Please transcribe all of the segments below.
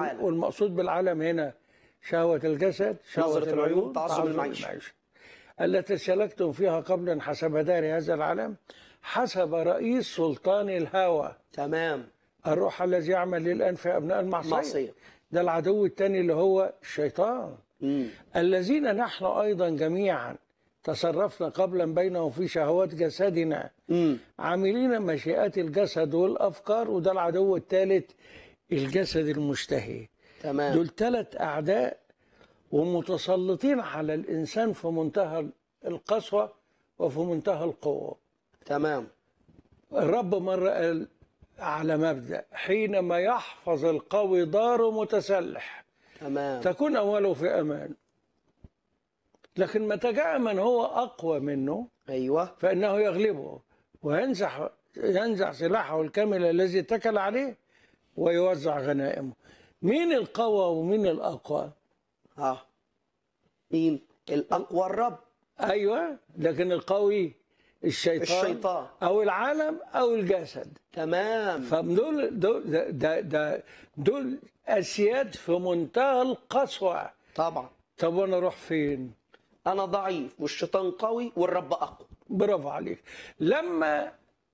العالم. والمقصود بالعالم هنا شهوة الجسد شهوة نظرة العيون، تعظم المعيشة. التي سلكتم فيها قبلا حسب دار هذا العالم حسب رئيس سلطان الهوى تمام الروح الذي يعمل للآن في أبناء المعصية معصية ده العدو الثاني اللي هو الشيطان مم. الذين نحن أيضا جميعا تصرفنا قبلا بينهم في شهوات جسدنا مم. عاملين مشيئات الجسد والأفكار وده العدو الثالث الجسد المشتهي تمام دول ثلاث أعداء ومتسلطين على الإنسان في منتهى القسوة وفي منتهى القوة تمام الرب مرة قال على مبدأ حينما يحفظ القوي داره متسلح تمام تكون أوله في أمان لكن متى جاء من هو أقوى منه ايوه فإنه يغلبه وينزع ينزع سلاحه الكامل الذي اتكل عليه ويوزع غنائمه مين القوى ومين الأقوى ها مين الاقوى الرب أيوة لكن القوي الشيطان الشيطان. أو العالم أو الجسد تمام فدول دول ده, ده, ده دول أسياد في منتهى القسوة طبعا طب وأنا أروح فين؟ انا ضعيف والشيطان قوي والرب اقوى برافو عليك لما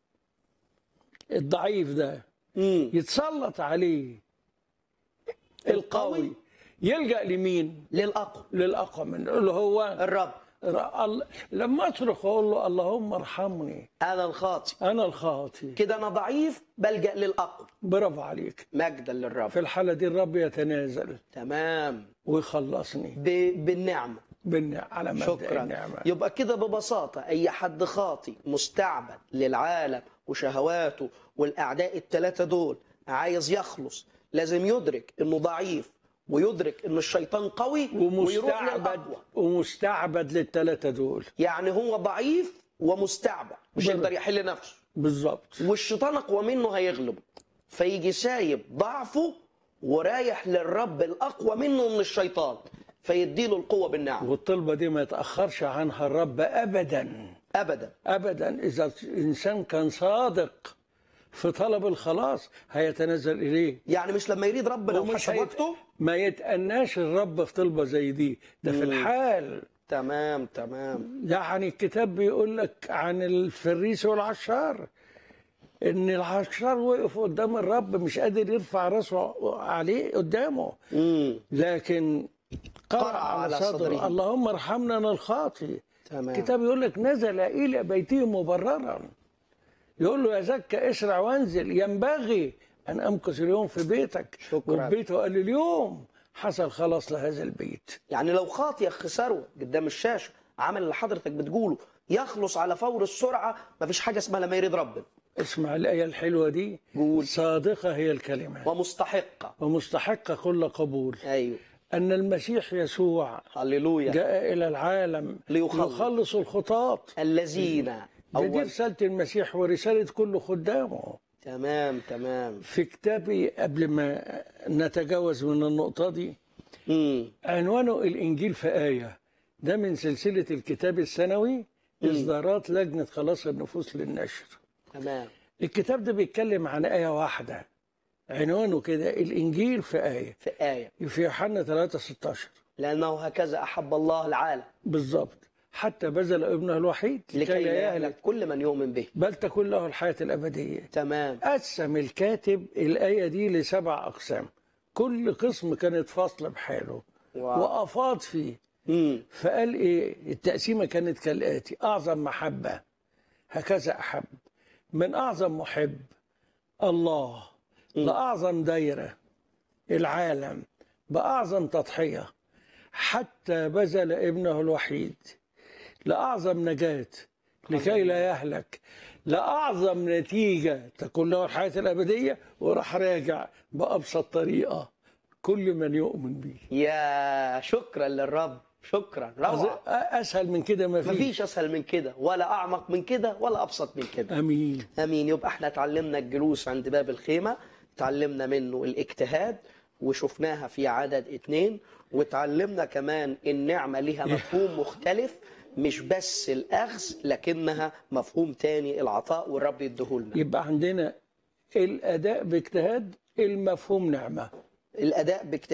الضعيف ده مم. يتسلط عليه القوي القوي يلجأ لمين؟ للاقوى للأقوى منه اللي هو الرب ال- لما أصرخ وأقول له اللهم ارحمني انا الخاطئ أنا الخاطي كده انا ضعيف بلجا للاقوى برافو عليك مجدا للرب في الحالة دي الرب يتنازل تمام ويخلصني ب... بالنعمه بالنع... على مبدأ شكرا النعمة يبقى كده ببساطة أي حد خاطي مستعبد للعالم وشهواته والأعداء الثلاثة دول عايز يخلص لازم يدرك إنه ضعيف ويدرك إن الشيطان قوي ويروح ومستعبد للأقوى ومستعبد للثلاثة دول يعني هو ضعيف ومستعبد مش بر- يقدر يحل نفسه بالظبط والشيطان أقوى منه هيغلبه فيجي سايب ضعفه ورايح للرب الأقوى منه من الشيطان فيديله القوة بالنعم والطلبة دي ما يتأخرش عنها الرب أبدا أبدا أبدا إذا الإنسان كان صادق في طلب الخلاص هيتنزل إليه يعني مش لما يريد ربنا ومش وحسب هيت... وقته ما يتأناش الرب في طلبة زي دي ده في مم. الحال تمام تمام يعني الكتاب بيقول لك عن الفريس والعشار ان العشار وقف قدام الرب مش قادر يرفع راسه عليه قدامه امم لكن قرأ قرأ على على صدره صدره. اللهم ارحمنا انا الخاطي تمام الكتاب يقول لك نزل الى بيته مبررا يقول له يا زكى اسرع وانزل ينبغي ان امكث اليوم في بيتك شكراً. وفي بيته قال اليوم حصل خلاص لهذا البيت يعني لو خاطي يا اخ ثروه قدام الشاشه عمل اللي حضرتك بتقوله يخلص على فور السرعه مفيش حاجه اسمها لما يريد ربنا اسمع الآية الحلوة دي قول. صادقة هي الكلمة ومستحقه ومستحقة كل قبول ايوه أن المسيح يسوع هللويا جاء إلى العالم ليخلص. يخلص الخطاة الذين دي, دي أول رسالة المسيح ورسالة كل خدامه تمام تمام في كتابي قبل ما نتجاوز من النقطة دي امم عنوانه الإنجيل في آية ده من سلسلة الكتاب السنوي إصدارات لجنة خلاص النفوس للنشر تمام الكتاب ده بيتكلم عن آية واحدة عنوانه كده الإنجيل في آية في ايه في يوحنا 3 16 لانه هكذا احب الله العالم بالظبط حتى بذل ابنه الوحيد لكي لا يهلك يهلك كل من يؤمن به بل تكون له الحياة الأبدية تمام قسم الكاتب الآية دي لسبع أقسام كل قسم كانت فاصلة بحاله واو. وأفاض فيه امم فقال إيه التقسيمة كانت كالآتي أعظم محبة هكذا أحب من أعظم محب الله لأعظم دايرة العالم بأعظم تضحية حتى بذل ابنه الوحيد لأعظم نجاة لكي لا يهلك لأعظم نتيجة تكون له الحياة الأبدية وراح راجع بأبسط طريقة كل من يؤمن به يا شكرا للرب شكرا روعه أسهل من كده ما فيش مفيش اسهل من كده ولا اعمق من كده ولا ابسط من كده أمين امين يبقى احنا اتعلمنا الجلوس عند باب الخيمه اتعلمنا منه الاجتهاد وشفناها في عدد اتنين واتعلمنا كمان النعمه لها مفهوم مختلف مش بس الاخذ لكنها مفهوم تاني العطاء والرب يديهولنا يبقى عندنا الأداء باجتهاد المفهوم نعمة الاداء باجتهاد